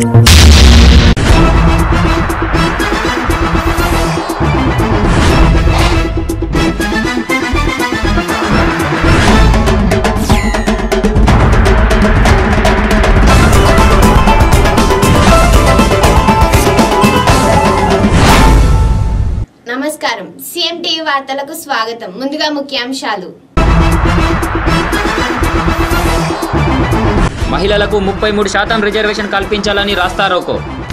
నమస్కారం CM TV వార్తలకు స్వాగతం ముందుగా ముఖ్యాంశాలు మహిళలకు ముప్పై మూడు శాతం రిజర్వేషన్ కల్పించాలని రాస్తారోకో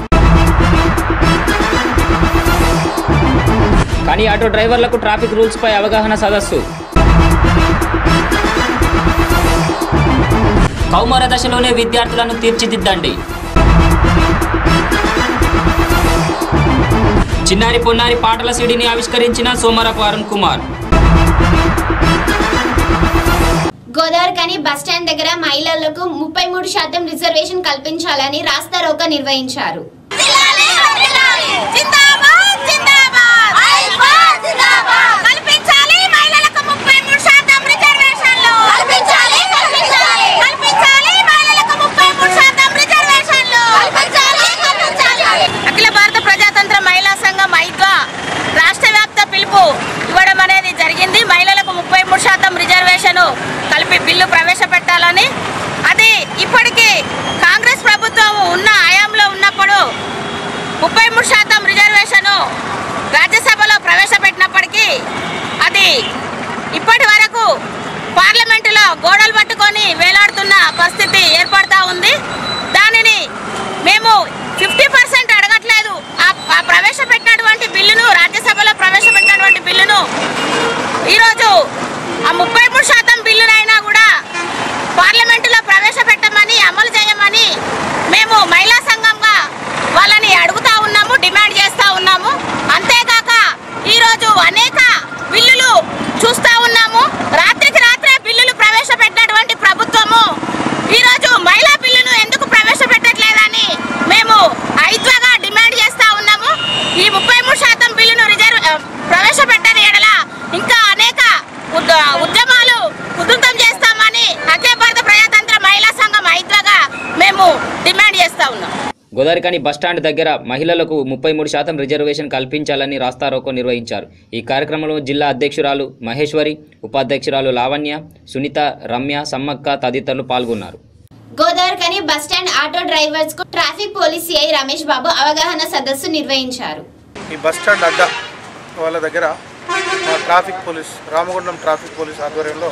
కానీ ఆటో డ్రైవర్లకు ట్రాఫిక్ రూల్స్ పై అవగాహన సదస్సు కౌమార దశలోనే విద్యార్థులను తీర్చిదిద్దండి చిన్నారి పొన్నారి పాటల సిడిని ఆవిష్కరించిన సోమరపు అరుణ్ కుమార్ గోదావరికని బస్టాండ్ దగ్గర మహిళలకు ముప్పై మూడు శాతం రిజర్వేషన్ కల్పించాలని రాస్తారోక నిర్వహించారు జిల్లాలే జిల్లాలే జిందాబాద్ జిందాబాద్ ఐబాద్ జిందాబాద్ కల్పించాలి మహిళలకు 33 శాతం రిజర్వేషన్లు కల్పించాలి కల్పించాలి కల్పించాలి మహిళలకు 33 శాతం రిజర్వేషన్లు కల్పించాలి కల్పించాలి అఖిల భారత ప్రజాతంత్ర మహిళా సంఘం ఐద్వా రాష్ట్ర వ్యాప్త పిలుపు ఇవ్వడం అనేది జరిగింది మహిళలకు 33 శాతం రిజర్వేషన్ కలిపి బిల్లు ప్రవేశపెట్టాలని అది ఇప్పటికీ కాంగ్రెస్ ప్రభుత్వం ఉన్న హయాంలో ఉన్నప్పుడు ముప్పై మూడు శాతం రిజర్వేషన్ రాజ్యసభలో ప్రవేశపెట్టినప్పటికీ అది ఇప్పటి వరకు పార్లమెంటులో గోడలు పట్టుకొని వేలాడుతున్న పరిస్థితి ఏర్పడతా ఉంది దానిని మేము ఫిఫ్టీ పర్సెంట్ అడగట్లేదు ఆ- ఆ ప్రవేశపెట్టినటువంటి బిల్లును రాజ్యసభలో ప్రవేశపెట్టినటువంటి బిల్లును ఈరోజు ఆ ముప్పై మూడు శాతం బిల్లునైనా కూడా పార్లమెంటులో ప్రవేశపెట్టమని అమలు చేయమని మేము మహిళా సంఘంగా వాళ్ళని అడుగుతా ఉన్నాము డిమాండ్ చేస్తా ఉన్నాము అంతేకాక ఈరోజు అనేక బిల్లులు చూస్తా ఉన్నాము రాత్రికి రాత్రే బిల్లులు ప్రవేశపెట్టినటువంటి ప్రభుత్వము ఈరోజు మహిళా బిల్లును ఎందుకు ప్రవేశపెట్టట్లేదని మేము ఐద్వగా డిమాండ్ చేస్తా ఉన్నాము ఈ ముప్పై మూడు శాతం బిల్లును రిజర్వ్ ఆ, ప్రవేశపెట్టని ఎడల ఇంకా అనేక ఉద్ద- ఉద్యమాలు ఉధృతం చేస్తామని అఖిల భారత ప్రజాతంత్ర మహిళా సంఘం ఐద్వగా మేము డిమాండ్ చేస్తా ఉన్నాం గోదావరికని బస్టాండ్ దగ్గర మహిళలకు ముప్పై మూడు శాతం రిజర్వేషన్ కల్పించాలని రాస్తారోకో నిర్వహించారు ఈ కార్యక్రమంలో జిల్లా అధ్యక్షురాలు మహేశ్వరి ఉపాధ్యక్షురాలు లావణ్య సునీత రమ్య సమ్మక్క తదితరులు పాల్గొన్నారు గోదావరికని బస్టాండ్ ఆటో డ్రైవర్స్ కు traffic police CI Ramesh Babu అవగాహన సదస్సు నిర్వహించారు ఈ బస్ స్టాండ్ అడ్డా వాళ్ళ దగ్గర మా traffic police Ramagundam traffic police ఆధ్వర్యంలో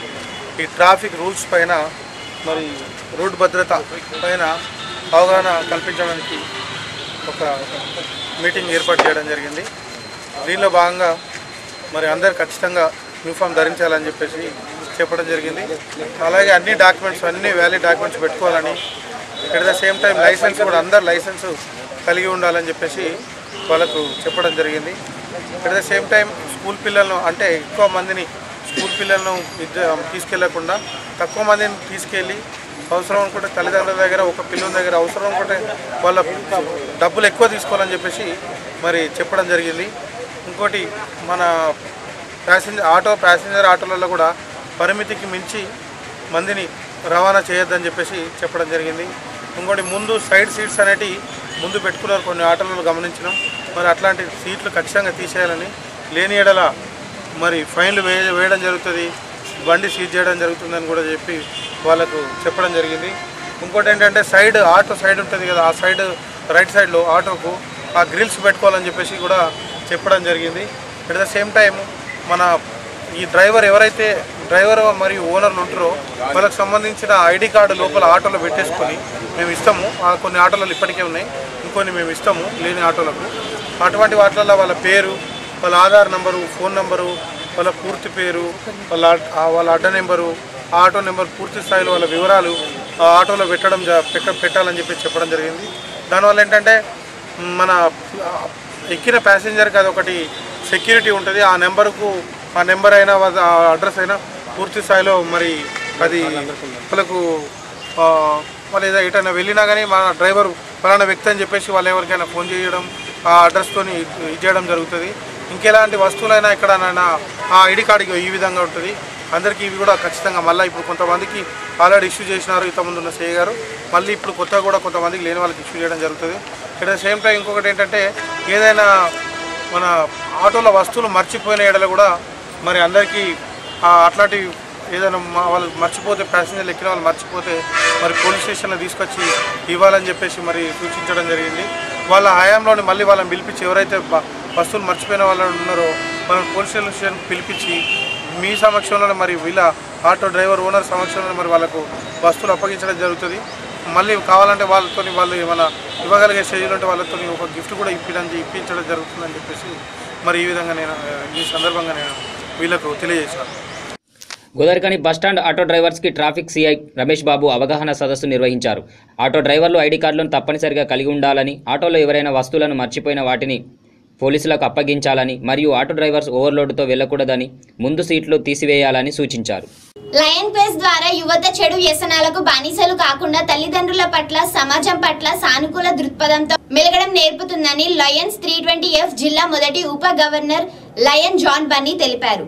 ఈ ట్రాఫిక్ రూల్స్ పైన మరి రోడ్డు భద్రత పైన అవగాహన కల్పించడానికి ఒక మీటింగ్ ఏర్పాటు చేయడం జరిగింది దీనిలో భాగంగా మరి అందరు ఖచ్చితంగా యూనిఫామ్ ధరించాలని చెప్పేసి చెప్పడం జరిగింది అలాగే అన్ని డాక్యుమెంట్స్ అన్ని వ్యాలిడ్ డాక్యుమెంట్స్ పెట్టుకోవాలని at the same time licence కూడా అందరు లైసెన్స్ కలిగి ఉండాలని చెప్పేసి వాళ్ళకు చెప్పడం జరిగింది at the same time school పిల్లలను అంటే ఎక్కువ మందిని స్కూల్ పిల్లలను విద్య తీసుకెళ్లకుండా తక్కువ మందిని తీసుకెళ్ళి అవసరం అనుకుంటే తల్లిదండ్రుల దగ్గర ఒక పిల్లల దగ్గర అవసరం అనుకుంటే వాళ్ళ డబ్బులు ఎక్కువ తీసుకోవాలని చెప్పేసి మరి చెప్పడం జరిగింది ఇంకోటి మన ప్యాసింజర్ ఆటో ప్యాసింజర్ ఆటోలలో కూడా పరిమితికి మించి మందిని రవాణా చేయొద్దని చెప్పేసి చెప్పడం జరిగింది ఇంకోటి ముందు సైడ్ సీట్స్ అనేటి ముందు పెట్టుకున్నారు కొన్ని ఆటోలలో గమనించినాం మరి అట్లాంటి సీట్లు ఖచ్చితంగా తీసేయాలని లేని ఎడల మరి ఫైన్లు వే వేయడం జరుగుతుంది బండి సీజ్ చేయడం జరుగుతుందని కూడా చెప్పి వాళ్ళకు చెప్పడం జరిగింది ఇంకోటి ఏంటంటే సైడ్ ఆటో సైడ్ ఉంటుంది కదా ఆ సైడ్ రైట్ సైడ్లో ఆటోకు ఆ గ్రిల్స్ పెట్టుకోవాలని చెప్పేసి కూడా చెప్పడం జరిగింది అట్ ద సేమ్ టైం మన ఈ డ్రైవర్ ఎవరైతే డ్రైవర్ మరియు ఓనర్లు ఉంటారో వాళ్ళకి సంబంధించిన ఐడి కార్డు లోపల ఆటోలో పెట్టేసుకొని మేము ఇస్తాము ఆ కొన్ని ఆటోలలో ఇప్పటికే ఉన్నాయి ఇంకొన్ని మేము ఇస్తాము లేని ఆటోలకు అటువంటి వాటిలలో వాళ్ళ పేరు వాళ్ళ ఆధార్ నంబరు ఫోన్ నంబరు వాళ్ళ పూర్తి పేరు వాళ్ళ అడ్- ఆ వాళ్ళ అడ్డ నెంబరు ఆ ఆటో నెంబర్ పూర్తి స్థాయిలో వాళ్ళ వివరాలు ఆ ఆటోలో పెట్టడం జ- పెట్ట పెట్టాలని చెప్పి చెప్పడం జరిగింది దానివల్ల ఏంటంటే మన ఎక్కిన ప్యాసింజర్కి అది ఒకటి సెక్యూరిటీ ఉంటుంది ఆ నెంబర్కు ఆ నెంబర్ అయినా వాళ్ళ ఆ అడ్రస్ అయినా పూర్తి స్థాయిలో మరి అది వాళ్ళకు ఆ, వాళ్ళు ఏదో ఎటైనా వెళ్ళినా కానీ మన డ్రైవర్ ఫలానా వ్యక్తి అని చెప్పేసి వాళ్ళు ఎవరికైనా ఫోన్ చేయడం ఆ అడ్రస్తోని ఇది చేయడం జరుగుతుంది ఇంకెలాంటి వస్తువులైనా ఎక్కడైనా ఆ ఐడి కార్డుకి ఈ విధంగా ఉంటుంది అందరికీ ఇవి కూడా ఖచ్చితంగా మళ్ళీ ఇప్పుడు కొంతమందికి ఆల్రెడీ ఇష్యూ చేసినారు ఇంతకుముందు ఉన్న సేయ గారు మళ్ళీ ఇప్పుడు కొత్తగా కూడా కొంతమందికి లేని వాళ్ళకి ఇష్యూ చేయడం జరుగుతుంది అట్ ద సేమ్ టైం ఇంకొకటి ఏంటంటే ఏదైనా మన ఆటోల వస్తువులు మర్చిపోయిన ఏడల కూడా మరి అందరికీ ఆ అట్లాంటి ఏదైనా మా వాళ్ళు మర్చిపోతే ప్యాసింజర్లు ఎక్కిన వాళ్ళు మర్చిపోతే మరి పోలీస్ స్టేషన్లో తీసుకొచ్చి ఇవ్వాలని చెప్పేసి మరి సూచించడం జరిగింది వాళ్ళ హయాంలోని మళ్ళీ వాళ్ళని పిలిపించి ఎవరైతే బ- వస్తువులు మర్చిపోయిన వాళ్ళు ఉన్నారో మనం పోలీస్ స్టేషన్ పిలిపించి మీ సమక్షంలోనే మరి వీళ్ళ ఆటో డ్రైవర్ ఓనర్ సమక్షంలోనే మరి వాళ్ళకు వస్తువులు అప్పగించడం జరుగుతుంది మళ్ళీ కావాలంటే వాళ్ళతో వాళ్ళు ఏమైనా ఇవ్వగలిగే స్టేజ్లో ఉంటే వాళ్ళతో ఒక గిఫ్ట్ కూడా ఇప్పించడం ఇప్పించడం జరుగుతుందని చెప్పేసి మరి ఈ విధంగా నేను ఆ, ఈ సందర్భంగా నేను వీళ్ళకు తెలియజేశాను గోదావరికని బస్టాండ్ ఆటో డ్రైవర్స్కి ట్రాఫిక్ సిఐ రమేష్ బాబు అవగాహన సదస్సు నిర్వహించారు ఆటో డ్రైవర్లు ఐడి కార్డులను తప్పనిసరిగా కలిగి ఉండాలని ఆటోలో ఎవరైనా వస్తువులను మర్చిపోయిన వాటిని పోలీసులకు అప్పగించాలని మరియు ఆటో డ్రైవర్స్ ఓవర్లోడ్తో వెళ్లకూడదని ముందు సీట్లు తీసివేయాలని సూచించారు లయన్ క్వెస్ట్ ద్వారా యువత చెడు వ్యసనాలకు బానిసలు కాకుండా తల్లిదండ్రుల పట్ల సమాజం పట్ల సానుకూల దృక్పథంతో మెలగడం నేర్పుతుందని లయన్స్ త్రీ ట్వంటీ ఎఫ్ జిల్లా మొదటి ఉప గవర్నర్ లయన్ జాన్ బన్నీ తెలిపారు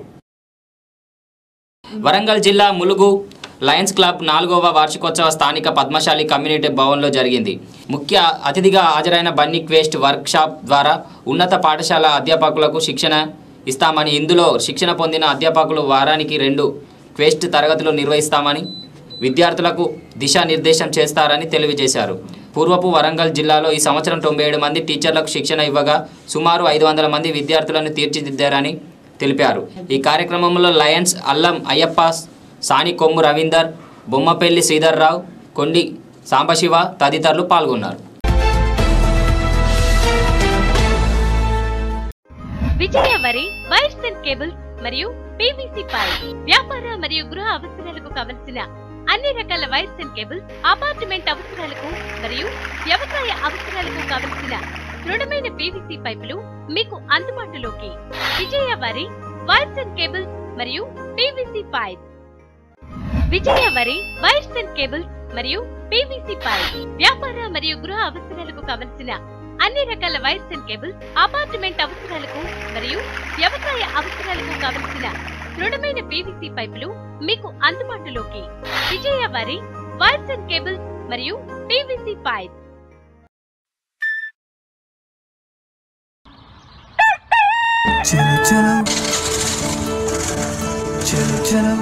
వరంగల్ జిల్లా ములుగు లయన్స్ క్లబ్ నాలుగవ వార్షికోత్సవ స్థానిక పద్మశాలి కమ్యూనిటీ భవన్లో జరిగింది ముఖ్య అతిథిగా హాజరైన బన్నీ క్వేస్ట్ వర్క్షాప్ ద్వారా ఉన్నత పాఠశాల అధ్యాపకులకు శిక్షణ ఇస్తామని ఇందులో శిక్షణ పొందిన అధ్యాపకులు వారానికి రెండు క్వేస్ట్ తరగతులు నిర్వహిస్తామని విద్యార్థులకు దిశానిర్దేశం చేస్తారని తెలియజేశారు పూర్వపు వరంగల్ జిల్లాలో ఈ సంవత్సరం తొంభై ఏడు మంది టీచర్లకు శిక్షణ ఇవ్వగా సుమారు ఐదు వందల మంది విద్యార్థులను తీర్చిదిద్దారని తెలిపారు ఈ కార్యక్రమంలో లయన్స్ అల్లం అయ్యప్ప సాని కొమ్ము రవీందర్ బొమ్మపల్లి శ్రీధర్రావు కొండి సాంబశివ తదితరులు పాల్గొన్నారు విజయ వరి వైర్స్ అండ్ కేబుల్స్ మరియు పీవీసీ పైప్ వ్యాపార మరియు గృహ అవసరాలకు కావలసిన అన్ని రకాల వైర్స్ అండ్ కేబుల్స్ అపార్ట్మెంట్ అవసరాలకు మరియు వ్యవసాయ అవసరాలకు కావలసిన దృఢమైన పీవీసీ పైపులు మీకు అందుబాటులోకి విజయ వరి వైర్స్ అండ్ కేబుల్స్ మరియు పీవీసీ పైప్ విజయ వరి వైర్స్ అండ్ కేబుల్స్ మరియు పీవీసీ పైప్ వ్యాపార మరియు గృహ అవసరాలకు కావలసిన అన్ని రకాల వైర్స్ అండ్ కేబుల్స్ అపార్ట్మెంట్ అవసరాలకు మరియు వ్యవసాయ అవసరాలకు కావలసిన దృఢమైన పీవీసీ పైపులు మీకు అందుబాటులోకి విజయ వారి వైర్స్ అండ్ కేబుల్స్ మరియు పీవీసీ పైప్ చలో చలో చలో చలో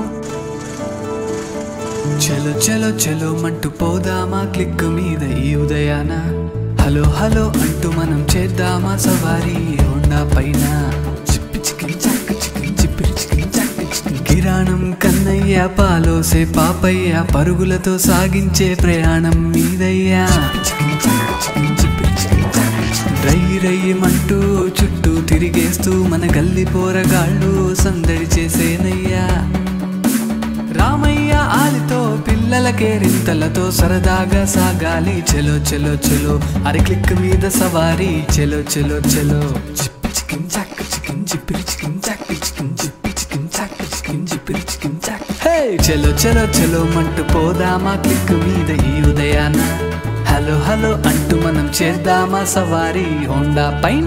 చలో చలో చలో మంటూ పోదామా క్లిక్ మీద ఈ ఉదయాన హలో హలో అంటూ మనం చేద్దామా సవారీ హోండా పైన చిప్పి చికిరి చక్క చికిరి చిప్పిరి చికిరి చక్క చికిరి. కిరాణం కన్నయ్య పాలోసే పాపయ్య పరుగులతో సాగించే ప్రయాణం మీదయ్యా చికిరి చక్క చికిరి చిప్పిరి చికిరి చక్క చికిరి. రై రయ్యమంటూ చుట్టూ తిరిగేస్తూ మన గల్లి పోరగాళ్ళు సందడి చేసేనయ్యా రామయ్య ఆలితో పిల్లలకే రింతలతో సరదాగా సాగాలి చెలో చెలో చెలో అరి క్లిక్ మీద సవారీ చెలో చెలో చెలో చిప్పి చికిన్ చాక్ చికిన్ చిప్పిరి చికిన్ చాక్ చికిన్ చిప్పి చికిన్ చాక్ చికిన్ చిప్పిరి చికిన్ చాక్ హే చెలో చెలో చెలో మంటూ పోదామా క్లిక్ మీద ఈ ఉదయాన హలో హలో అంటూ మనం చేద్దామా సవారీ హోండా పైన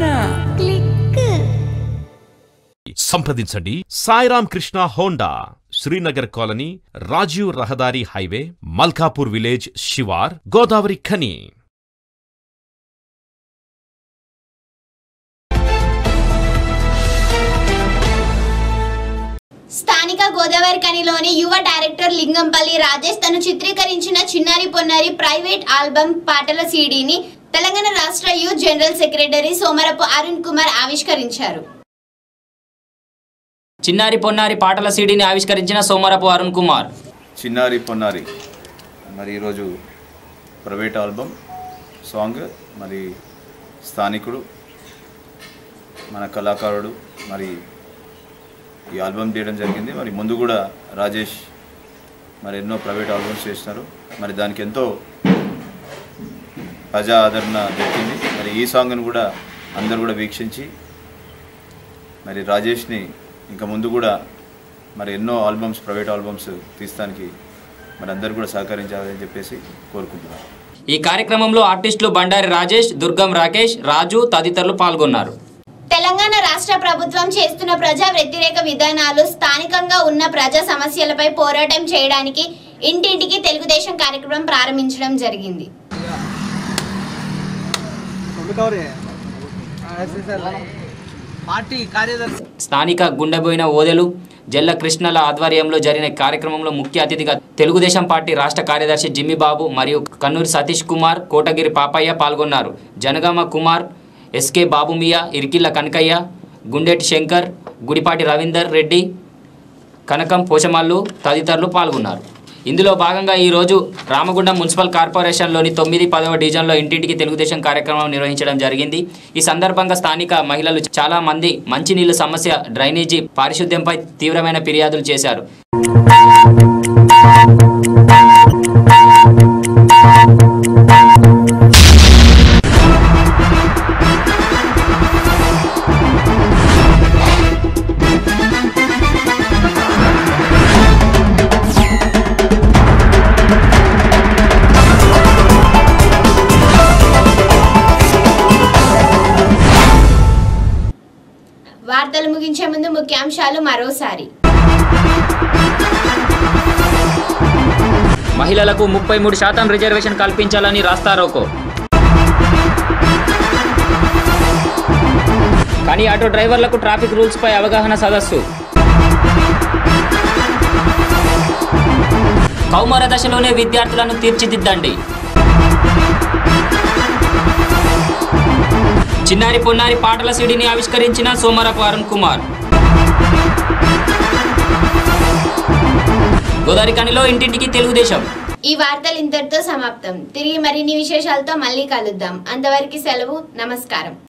సంప్రదించండి సాయిరామ్ కృష్ణ హోండా శ్రీనగర్ కాలనీ రాజీవ్ రహదారి హైవే మల్కాపూర్ విలేజ్ శివార్ గోదావరి ఖని స్థానిక గోదావరి కనిలోని యువ డైరెక్టర్ లింగంపల్లి రాజేష్ తను చిత్రీకరించిన చిన్నారి పొన్నారి ప్రైవేట్ ఆల్బమ్ పాటల సీడీని తెలంగాణ రాష్ట్ర youth general secretary Somarapu Arun Kumar ఆవిష్కరించారు చిన్నారి పొన్నారి పాటల సీడీని ఆవిష్కరించిన సోమరపు అరుణ్ కుమార్ చిన్నారి పొన్నారి మరి ఈరోజు ప్రైవేట్ ఆల్బమ్ సాంగ్ మరి స్థానికుడు మన కళాకారుడు మరి ఈ ఆల్బమ్ తీయడం జరిగింది మరి ముందు కూడా రాజేష్ మరి ఎన్నో ప్రైవేట్ ఆల్బమ్స్ చేసినారు మరి దానికి ఎంతో ప్రజా ఆదరణ దక్కింది మరి ఈ సాంగ్ను కూడా అందరు కూడా వీక్షించి మరి రాజేష్ని ఇంకా ముందు కూడా మరి ఎన్నో ఆల్బమ్స్ ప్రైవేట్ ఆల్బమ్స్ తీస్తానికి మరి అందరు కూడా సహకరించాలని చెప్పేసి కోరుకుంటున్నాను ఈ కార్యక్రమంలో ఆర్టిస్టులు బండారి రాజేష్ దుర్గం రాకేష్ రాజు తదితరులు పాల్గొన్నారు తెలంగాణ రాష్ట్ర ప్రభుత్వం చేస్తున్న ప్రజా వ్యతిరేక విధానాలు స్థానికంగా ఉన్న ప్రజా సమస్యలపై పోరాటం చేయడానికి ఇంటింటికి తెలుగుదేశం కార్యక్రమం ప్రారంభించడం జరిగింది పార్టీ కార్యదర్శి స్థానిక గుండెబోయిన ఓదెలు జల్ల కృష్ణల ఆధ్వర్యంలో జరిగిన కార్యక్రమంలో ముఖ్య అతిథిగా తెలుగుదేశం పార్టీ రాష్ట్ర కార్యదర్శి జిమ్మి బాబు మరియు కన్నూరి సతీష్ కుమార్ కోటగిరి పాపయ్య పాల్గొన్నారు జనగామ కుమార్ ఎస్కే బాబుమియా ఇరికిల్ల కనకయ్య గుండెటి శంకర్ గుడిపాటి రవీందర్ రెడ్డి కనకం పోచమల్లు తదితరులు పాల్గొన్నారు ఇందులో భాగంగా ఈరోజు రామగుండం మున్సిపల్ కార్పొరేషన్లోని తొమ్మిది పదవ డివిజన్లో ఇంటింటికి తెలుగుదేశం కార్యక్రమం నిర్వహించడం జరిగింది ఈ సందర్భంగా స్థానిక మహిళలు చాలా మంది మంచినీళ్ళ సమస్య డ్రైనేజీ పారిశుద్ధ్యంపై తీవ్రమైన ఫిర్యాదులు చేశారు వార్తలు ముగించే ముందు ముఖ్యాంశాలు మరోసారి మహిళలకు ముప్పై మూడు శాతం రిజర్వేషన్ కల్పించాలని రాస్తారోకో కానీ ఆటో డ్రైవర్లకు ట్రాఫిక్ రూల్స్ పై అవగాహన సదస్సు కౌమార దశలోనే విద్యార్థులను తీర్చిదిద్దండి చిన్నారి పొన్నారి పాటల సిడిని ఆవిష్కరించిన సోమరపు అరుణ్ కుమార్ గోదావరి కనిలో ఇంటింటికి తెలుగుదేశం ఈ వార్తలు ఇంతటితో సమాప్తం తిరిగి మరిన్ని విశేషాలతో మళ్ళీ కలుద్దాం అంతవరకు సెలవు నమస్కారం